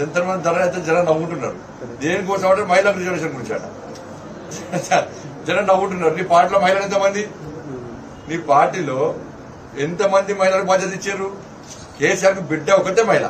జంతర్ మంది ధర అయితే జనం నవ్వుకుంటున్నారు దేనికోసం అంటే మహిళా రిజర్వేషన్ గురించి అట జనం నవ్వుకుంటున్నారు నీ పార్టీలో మహిళలు ఎంతమంది నీ పార్టీలో ఎంతమంది మహిళలకు బాధ్యత ఇచ్చారు కేసీఆర్ కు బిడ్డ ఒకటే మహిళ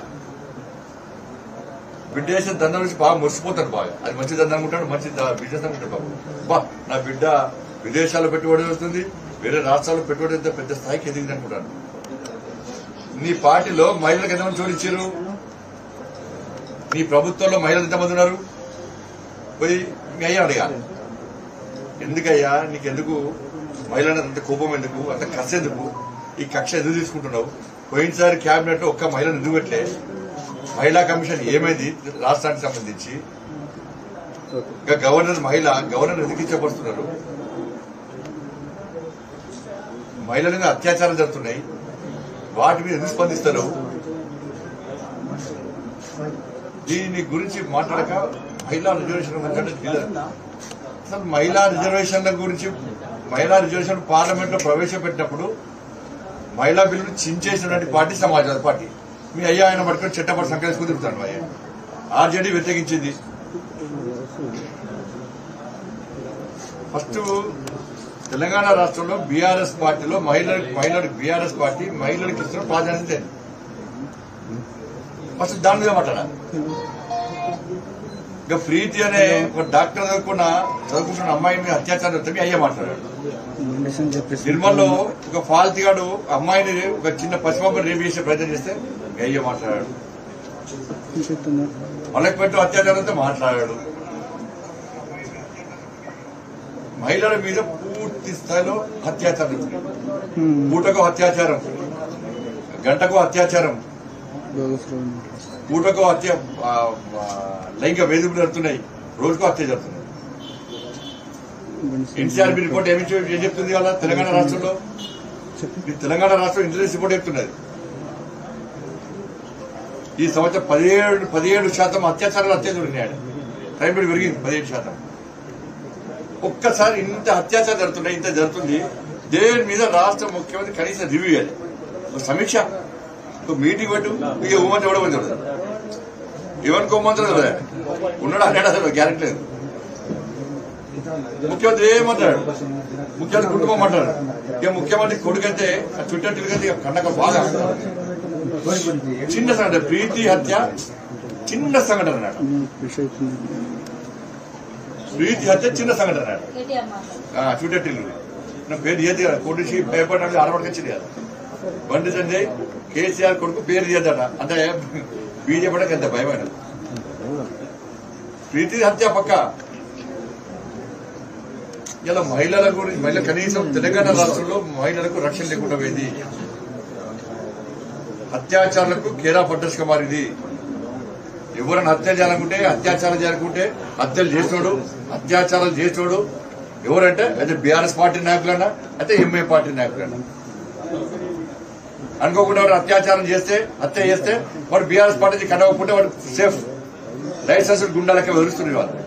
బిడ్డ చేసిన దండం నుంచి బాగా మురిసిపోతాడు బాగా అది మంచి దండం అనుకుంటాడు మంచి ద- బిజినెస్ అనుకుంటాడు బాబు బా నా బిడ్డ విదేశాల్లో పెట్టుబడి వస్తుంది వేరే రాష్ట్రాల్లో పెట్టుబడి వస్తే పెద్ద స్థాయికి ఎదిగింది అనుకుంటాను నీ పార్టీలో మహిళలకు ఎంతమంది చోటు ఇచ్చారు నీ ప్రభుత్వంలో మహిళలు ఎంతమంది ఉన్నారు పోయి మీ అయ్యా అడగాలి ఎందుకయ్యా నీకెందుకు మహిళల అంత కోపం ఎందుకు అంత కక్ష ఎందుకు ఈ కక్ష ఎందుకు తీసుకుంటున్నావు పోయినసారి కేబినెట్ లో ఒక్క మహిళను ఎందుకు పెట్టలే మహిళా కమిషన్ ఏమైంది రాష్ట్రానికి సంబంధించి ఇంకా గవర్నర్ మహిళ గవర్నర్ ఎందుకు ఇచ్చపడుతున్నారు మహిళల మీద అత్యాచారం జరుగుతున్నాయి వాటి మీద ఎందుకు స్పందిస్తారు దీని గురించి మాట్లాడక మహిళా రిజర్వేషన్ గురించి అంటే తెలియదు. అసలు మహిళా రిజర్వేషన్ల గురించి మహిళా రిజర్వేషన్ పార్లమెంట్ లో ప్రవేశపెట్టినప్పుడు మహిళా బిల్లును చించేసినటువంటి పార్టీ సమాజ్వాదీ పార్టీ మీ అయ్యా ఆయన పట్టుకొని చెట్టపడి సంకలించుకుని తిరుగుతాను అయ్యా ఆర్జేడీ వ్యతిరేకించింది ఫస్ట్ తెలంగాణ రాష్ట్రంలో బీఆర్ఎస్ పార్టీలో మహిళలకు మహిళలకు బీఆర్ఎస్ పార్టీ మహిళలకు ఇస్తున్న ప్రాధాన్యత ఏంటి? ఫస్ట్ దాని మీద మాట్లాడాలి ఇక ప్రీతి అనే ఒక డాక్టర్ చదువుకున్న చదువుకుంటున్న అమ్మాయి మీద అత్యాచారం జరిగితే మీ అయ్యే మాట్లాడాడు నిర్మల్లో ఒక ఫాల్తీ గాడు అమ్మాయిని ఒక చిన్న పసిమమ్మని రేపు చేసే ప్రయత్నం చేస్తే మీ అయ్యే మాట్లాడాడు వాళ్ళకి పెట్టు అత్యాచారంతో మాట్లాడాడు మహిళల మీద పూర్తి స్థాయిలో అత్యాచారం జరుగుతుంది. పూటకు అత్యాచారం గంటకు అత్యాచారం పూటకు హత్య ఆ, ఆ, లైంగిక వేధింపులు జరుగుతున్నాయి రోజుకు హత్య జరుగుతున్నాయి ఎన్సీఆర్బీ రిపోర్ట్ ఏమి చెప్- ఏం చెప్తుంది వాళ్ళ తెలంగాణ రాష్ట్రంలో ఈ తెలంగాణ రాష్ట్రం ఇంటెలిజెన్స్ రిపోర్ట్ చెప్తున్నది ఈ సంవత్సరం పదిహేడు పదిహేడు శాతం అత్యాచారాలు హత్య జరిగినాయి క్రైమ్ రేట్ పెరిగింది పదిహేడు శాతం ఒక్కసారి ఇంత అత్యాచారం జరుగుతున్నాయి ఇంత జరుగుతుంది దేని మీద రాష్ట్ర ముఖ్యమంత్రి కనీసం రివ్యూ చేయాలి ఒక సమీక్ష ఒక మీటింగ్ పెట్టు ఇక హోంమంత్రి ఎవడో మంది తెలియదు ఎవరికి హోంమంత్రి తెలియదు ఉన్నాడు అన్నాడు అసలు గ్యారెంటీ లేదు ముఖ్యమంత్రి ఏమంటాడు ముఖ్యమంత్రి కుటుంబం అంటాడు ఇక ముఖ్యమంత్రి కొడుకంటే ఆ ట్విట్టర్ తిరిగితే ఇక కన్నక బాగా చిన్న సంఘటన ప్రీతి హత్య చిన్న సంఘటన అన్నాడు ప్రీతి హత్య చిన్న సంఘటన అన్నాడు కేటీఆర్ మాట్లాడు ఆ, చూడేటిల్లు నా పేరు తీయద్దు కదా కొడుకు భయపడినట్టు ఆడపడికొచ్చింది కదా బండి సంజయ్ కేసీఆర్ కొడుకు పేరు తీయద్దట అంటే బీజేపీకి ఎంత భయమైన ప్రీతి హత్య పక్క ఇలా మహిళల గురించి మహిళ కనీసం తెలంగాణ రాష్ట్రంలో మహిళలకు రక్షణ లేకుండా పోయింది అత్యాచారాలకు కేరా పట్టస్గా మారింది ఎవరైనా హత్య చేయాలనుకుంటే అత్యాచారం చేయాలనుకుంటే హత్యలు చేసినోడు అత్యాచారాలు చేసినోడు ఎవరంటే అయితే బీఆర్ఎస్ పార్టీ నాయకులన్నా అయితే ఎంఏ పార్టీ నాయకులన్నా అనుకోకుండా వాడు అత్యాచారం చేస్తే హత్య చేస్తే వాడు బీఆర్ఎస్ పార్టీ కనవకుంటే వాడు సేఫ్ లైసెన్స్ గుండాలకే వదిలిస్తుంది వాళ్ళు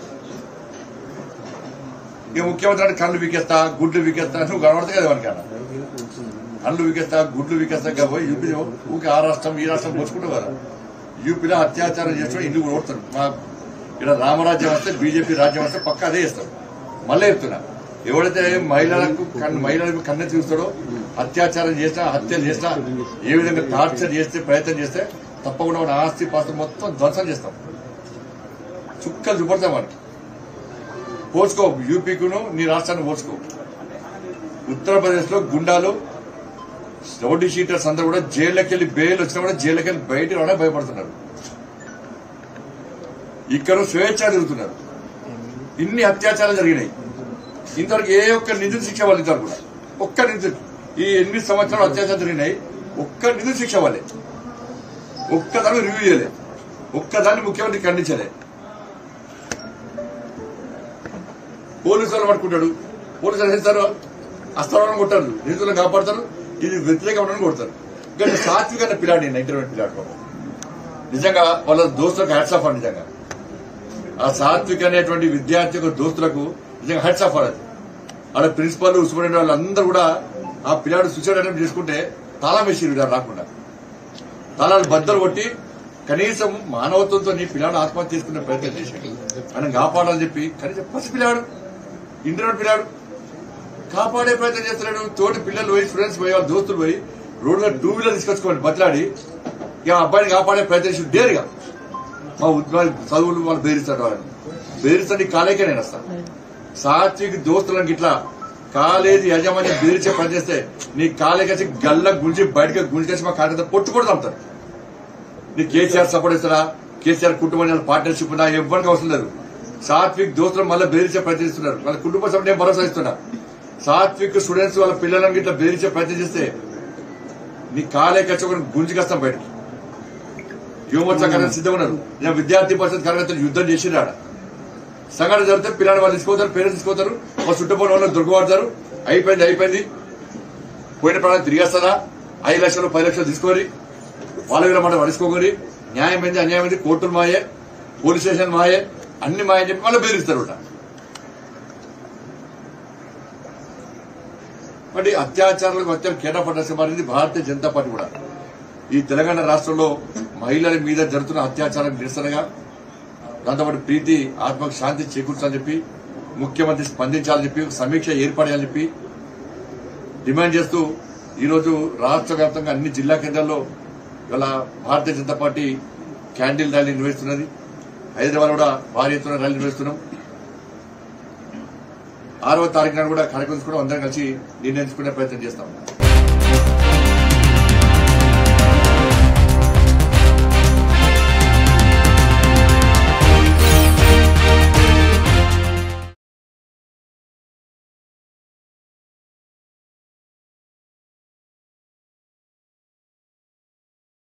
ఇక ముఖ్యమంత్రి అంటే కళ్ళు వీకేస్తా గుడ్లు వీకేస్తా నువ్వు కనబడతా కదా మనకి కళ్ళు వీకేస్తా గుడ్లు వీకేస్తా ఇంకా పోయి యూపీ ఊకే ఆ రాష్ట్రం ఈ రాష్ట్రం పోసుకుంటావు కదా యూపీలో అత్యాచారం చేస్తాడు ఇల్లు కూడా ఓడతాడు మా ఇక్కడ రామరాజ్యం వస్తే బీజేపీ రాజ్యం వస్తే పక్క అదే చేస్తాడు మళ్ళీ చెప్తున్నా ఎవడైతే మహిళలకు కన్ను మహిళలకు కన్నె చూస్తాడో అత్యాచారం చేసినా హత్యలు చేసినా ఏ విధంగా టార్చర్ చేస్తే ప్రయత్నం చేస్తే తప్పకుండా వాడి ఆస్తి పాస్తి మొత్తం ధ్వంసం చేస్తాం చుక్కలు చూపడతాం వాడికి పోసుకో యూపీకును నీ రాష్ట్రాన్ని పోసుకో ఉత్తరప్రదేశ్ లో గుండాలు రౌడీ షీటర్స్ అందరూ కూడా జైల్లోకి వెళ్ళి బెయిల్ వచ్చినా కూడా జైల్లోకి వెళ్ళి బయట రావడం భయపడుతున్నారు ఇక్కడ స్వేచ్ఛ తిరుగుతున్నారు ఇన్ని అత్యాచారాలు జరిగినాయి ఇంతవరకు ఏ ఒక్క నిధులు శిక్ష వాళ్ళు ఇంతవరకు కూడా ఒక్క నిధులు ఈ ఎనిమిది సంవత్సరాలు అత్యాచారం జరిగినాయి ఒక్క నిధులు శిక్ష వాళ్ళే ఒక్కదాన్ని రివ్యూ చేయలే ఒక్కదాన్ని ముఖ్యమంత్రి ఖండించలే పోలీసు వాళ్ళు పట్టుకుంటాడు పోలీసులు వేస్తారు అస్తమానం కొట్టారు నిధులను కాపాడతారు ఇది వ్యతిరేకమైన కొడతారు ఇంకా సాత్వికమైన పిల్లాడి ఇంటర్వ్యూ పిల్లాడు పాపం. నిజంగా వాళ్ళ దోస్తులకు హ్యాట్స్ ఆఫ్ నిజంగా ఆ సాత్విక్ అనేటువంటి విద్యార్థి యొక్క దోస్తులకు నిజంగా హ్యాట్స్ ఆఫ్ అది ఆడ ప్రిన్సిపల్ సూపరింటెండెంట్ వాళ్ళందరూ కూడా ఆ పిల్లాడు సూసైడ్ అటెంప్ట్ చేసుకుంటే తాళం వేసి రాకుండా తాళాలు బద్దలు కొట్టి కనీసం మానవత్వంతో నీ పిల్లాడు ఆత్మహత్య చేసుకునే ప్రయత్నం చేశాడు మనం కాపాడాలని చెప్పి కనీసం పసి పిల్లాడు ఇంటర్నెట్ పిల్లాడు కాపాడే ప్రయత్నం చేస్తున్నాడు తోటి పిల్లలు పోయి స్టూడెంట్స్ పోయి వాళ్ళ దోస్తులు పోయి రోడ్లో టూ వీలర్ తీసుకొచ్చుకోండి బతలాడి ఇక ఆ అబ్బాయిని కాపాడే ప్రయత్నం చేసి డేరుగా మా ఉద్యోగాలు చదువులు వాళ్ళు బెదిరిస్తాడు వాళ్ళని బెదిరిస్తాడు కాలేకే నేను వస్తాను సాత్విక్ దోస్తులను ఇట్లా కాలేజీ యజమాని బెదిరించే పని చేస్తే నీ కాలేకొచ్చి గల్ల గుంజి బయటకు గుంజేసి మా కార్యకర్త పొట్టు కూడా చంపుతారు నీ కేసీఆర్ సపోర్ట్ ఇస్తారా కేసీఆర్ కుటుంబం పార్ట్నర్షిప్ ఉన్నా ఎవరికి అవసరం లేదు సాత్విక్ దోస్తులు మళ్ళీ బెదిరించే ప్రయత్నం చేస్తున్నారు వాళ్ళ కుటుంబ సభ్యులు నేను భరోసా ఇస్తున్నా సాత్విక్ స్టూడెంట్స్ వాళ్ళ పిల్లలను ఇట్లా బెదిరించే ప్రయత్నం చేస్తే నీ కాలే కచ్చుకొని గుంజుకొస్తాం బయటకి యువమోర్చా కార్యకర్తలు సిద్ధంగా ఉన్నారు నేను విద్యార్థి పరిషత్ కార్యకర్తలు యుద్ధం చేసిరాడ సంఘటన జరిగితే పిల్లలు వాళ్ళు తీసుకోతారు పేరెంట్స్ తీసుకోతారు వాళ్ళు చుట్టుపోయిన వాళ్ళు దొరకబడతారు అయిపోయింది అయిపోయింది పోయిన ప్రాణాలు తిరిగేస్తారా ఐదు లక్షలు పది లక్షలు తీసుకొని వాళ్ళ వీళ్ళ మాట పడుచుకోకొని న్యాయం ఏంది అన్యాయం ఏంది కోర్టులు మాయే పోలీస్ స్టేషన్ మాయే అన్ని మాయని చెప్పి మళ్ళీ బెదిరిస్తారు మరి అత్యాచారాలకు అత్యంత కేటాపడ్డ మారింది భారతీయ జనతా పార్టీ కూడా ఈ తెలంగాణ రాష్ట్రంలో మహిళల మీద జరుగుతున్న అత్యాచారం నిరసనగా దాంతోపాటు ప్రీతి ఆత్మకు శాంతి చేకూర్చాలని చెప్పి ముఖ్యమంత్రి స్పందించాలని చెప్పి ఒక సమీక్ష ఏర్పడాలని చెప్పి డిమాండ్ చేస్తూ ఈరోజు రాష్ట్ర వ్యాప్తంగా అన్ని జిల్లా కేంద్రాల్లో ఇవాళ Bharatiya Janata party candle rally నిర్వహిస్తున్నది హైదరాబాద్ కూడా భారీ ఎత్తున ర్యాలీ నిర్వహిస్తున్నాం ఆరవ తారీఖు నాడు కూడా కార్యక్రమం కూడా అందరం కలిసి నిర్ణయించుకునే ప్రయత్నం చేస్తాం